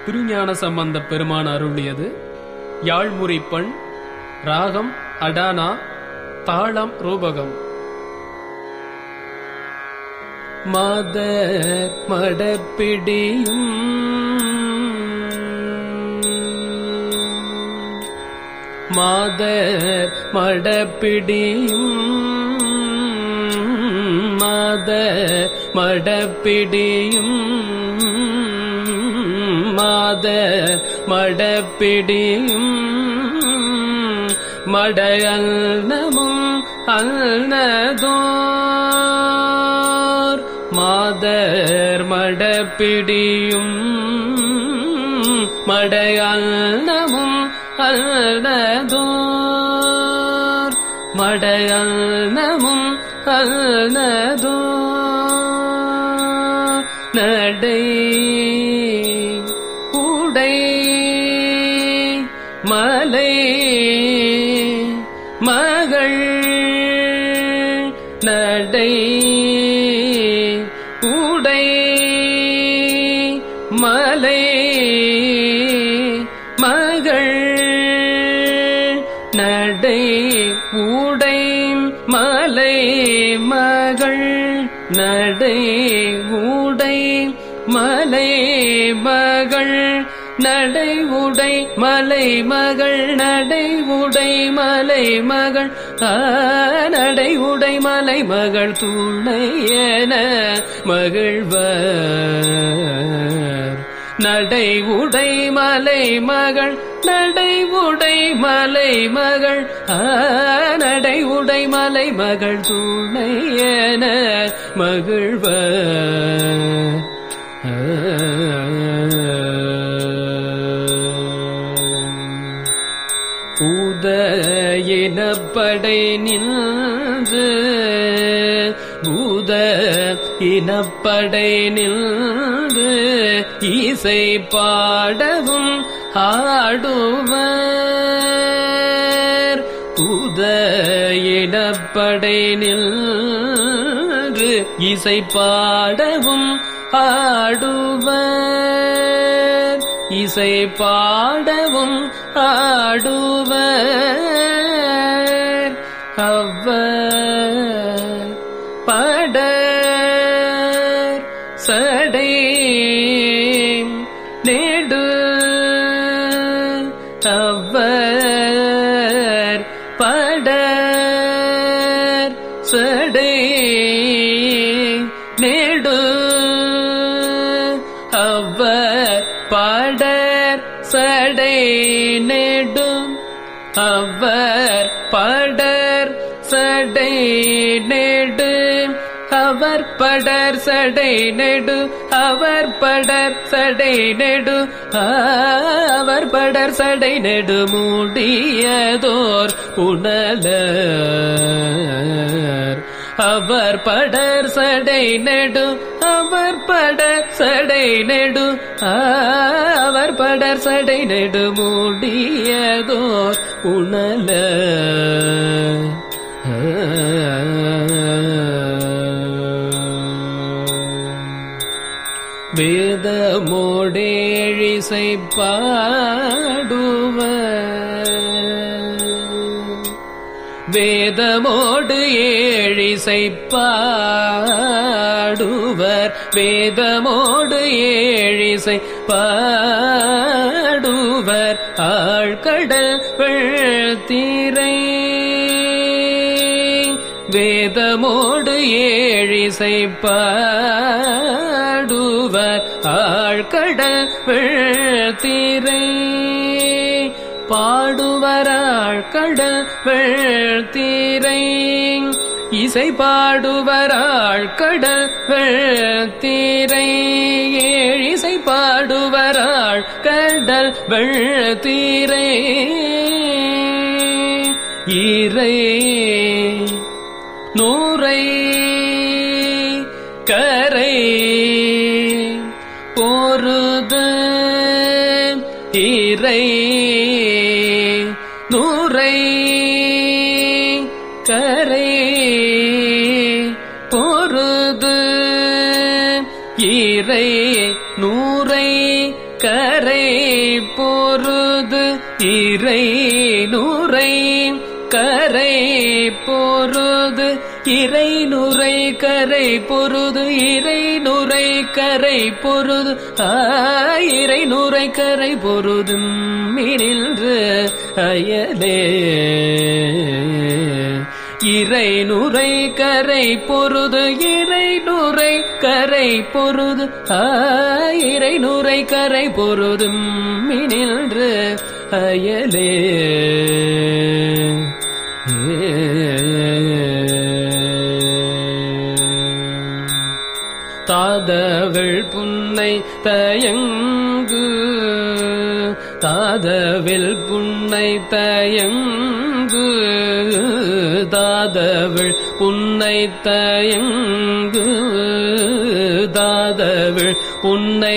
திருஞான சம்பந்த பெருமான் அருளியது யாழ்முறிப்பண் ராகம் அடானா தாளம் ரூபகம் மத மடப்பிடியும் மாத மடப்பிடியும் மாத மடப்பிடியும் மாத மடப்பிடியும் மடையல்னமும் அல்னதோர் மாதர் மடப்பிடியும் மடையல்னமும் அல்னதோர் மடையல்னமும் அல்னதோர் நடை உடை மலை மகள் நடை உடை மலை மகள் நடை உடை மலை மகள் நடை உடை மலை மகள் நடை உடை மலை மகள் நடை உடை மலை மகள் ஆ, நடை உடை மலை மகள் துணையன மகிழ்வர் நடை உடை மலை மகள் நடை உடை மலை மகள் ஆ, நடை உடை மலை மகள் துணையன மகிழ்வர் பூத இனப்படை நின்று பூத இனப்படை நின்று இசை பாடவும் ஆடுவர் பூத இனப்படை நின்று இசை பாடவும் ஆடுவர் இசை பாடவும் ஆடுவர் அவர் படர் சடை நெடு அவர் படர் சடை நெடு அவர் படர் சடை நெடும் அவர் படர் சடை நெடு அவர் படர் சடை நெடு அவர் படர் சடை நெடு அவர் படர் சடை நெடு மூடியதோர் புனலர் அவர் படர் சடை நெடு அவர் படர் சடை நெடு அவர் படர் சடை நெடு மூடியதோர் உணல வேதமோடேழிசை பாடுவர் வேதமோடு ஏழிசை பாடுவர் வேதமோடு ஏழிசை பாடுவர் ஆழ்கடல் வெள்திரை வேதமோடு ஏழிசை பாடுவர் ஆழ்கடல் வெள்திரை பாடுவராள் கடல் வெள்திரை இசை பாடுவராள் கடல் வெள்திரை ஏழிசை பாடுவராள் கடல் வெள்திரை இறை நூரை கரை பொருது இறை நூரை கரை பொருது இறை நூரை கரை பொருது இறை நுரை கரை பொருது இறை நுரை கரை பொருது இறை நுரை கரை பொருது ஆயிரை நுரை கரை பொருதும் மினின்று அயலே இறை நுரை கரை பொருது இறை நுரை கரை பொருது ஆயிரை நுரை கரை பொருதும் மினின்று அயலே தாதவள் புன்னை தயங்கு தாதவில் புன்னை தயங்கு தாதவள் புன்னை தயங்கு தாதவள் புன்னை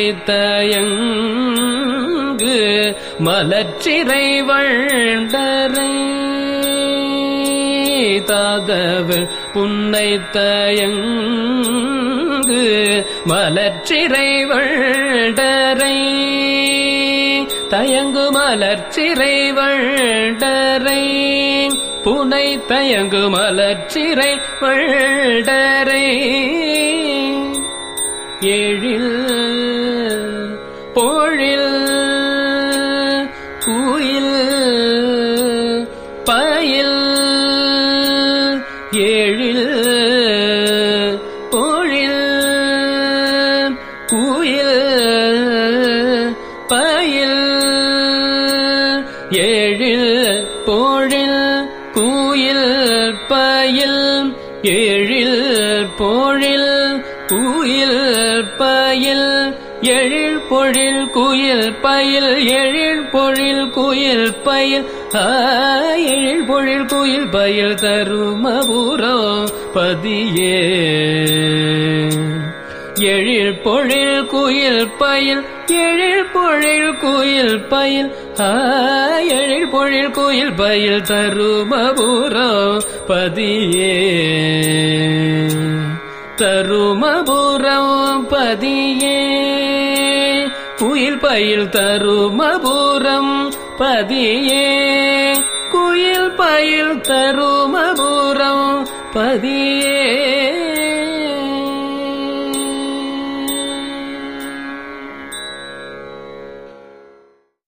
தயங்கு மலச்சிறை வண்டரை தாதவள் புன்னை தயங்கு மலர்ச்சிறை வண்டரை தயங்கு மலர்ச்சிறை வண்டரை புனை தயங்கு மலர்ச்சிறை வண்டரை ஏழில் போழில் குயில் பயில் ஏழில் பொழில் குயில் பயில் ஏழில் பொழில் குயில் பயில் ஏழில் பொழில் குயில் பயில் எழில் பொழில் குயில் பயில் எழில் பொழில் குயில் பயில் ஆ, எழில் பொழில் குயில் பயில் தருமபுரோ பதியே எழில் பொழில் குயில் பயில் எழில் பொழில் குயில் பயில் ஆ, எழில் பொழில் குயில் பயில் தருமபுரோ பதியே தருமபுரம் பதியே குயில் பயில் தருமபுரம் பதியே குயில் பயில் தருமபுரம் பதியே